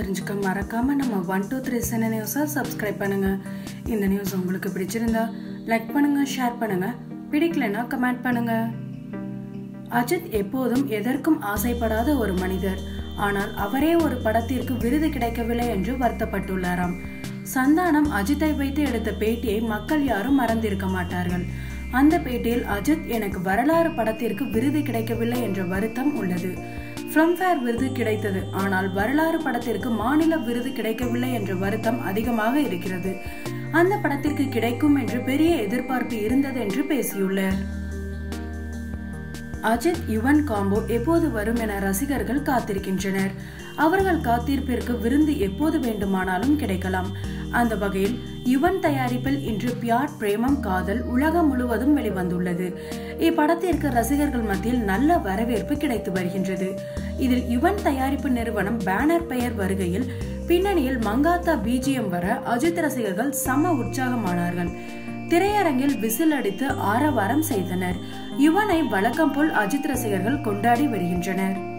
தெரிஞ்சுக்க மறக்காம நம்ம ஒன் டூ த்ரீ சென்னை நியூஸை சப்ஸ்கிரைப் பண்ணுங்க இந்த நியூஸ் உங்களுக்கு பிடிச்சிருந்தா லைக் பண்ணுங்க ஷேர் பண்ணுங்க பிடிக்கலைன்னா கமெண்ட் பண்ணுங்க அஜித் எப்போதும் எதற்கும் ஆசைப்படாத ஒரு மனிதர் ஆனால் அவரே ஒரு படத்திற்கு விருது கிடைக்கவில்லை என்று வருத்தப்பட்டுள்ளாராம் சந்தானம் அஜித்தை வைத்து எடுத்த பேட்டியை மக்கள் யாரும் மறந்திருக்க மாட்டார்கள் அந்த பேட்டியில் அஜித் எனக்கு வரலாறு படத்திற்கு விருது கிடைக்கவில்லை என்ற வருத்தம் உள்ளது பிலிம்ஃபேர் விருது கிடைத்தது ஆனால் வரலாறு படத்திற்கு மாநில விருது கிடைக்கவில்லை என்ற வருத்தம் அதிகமாக இருக்கிறது அந்த படத்திற்கு கிடைக்கும் என்று பெரிய எதிர்பார்ப்பு இருந்தது என்று பேசியுள்ளார் அஜித் யுவன் காம்போ எப்போது வரும் என ரசிகர்கள் காத்திருக்கின்றனர் அவர்கள் காத்திருப்பிற்கு விருந்து எப்போது வேண்டுமானாலும் கிடைக்கலாம் அந்த வகையில் யுவன் தயாரிப்பில் இன்று பியாட் பிரேமம் காதல் உலகம் முழுவதும் வெளிவந்துள்ளது இப்படத்திற்கு ரசிகர்கள் மத்தியில் நல்ல வரவேற்பு கிடைத்து வருகின்றது இதில் யுவன் தயாரிப்பு நிறுவனம் பேனர் பெயர் வருகையில் பின்னணியில் மங்காத்தா பிஜிஎம் வர அஜித் ரசிகர்கள் சம உற்சாகமானார்கள் திரையரங்கில் விசில் அடித்து ஆரவாரம் செய்தனர் யுவனை வழக்கம் போல் அஜித் ரசிகர்கள் கொண்டாடி வருகின்றனர்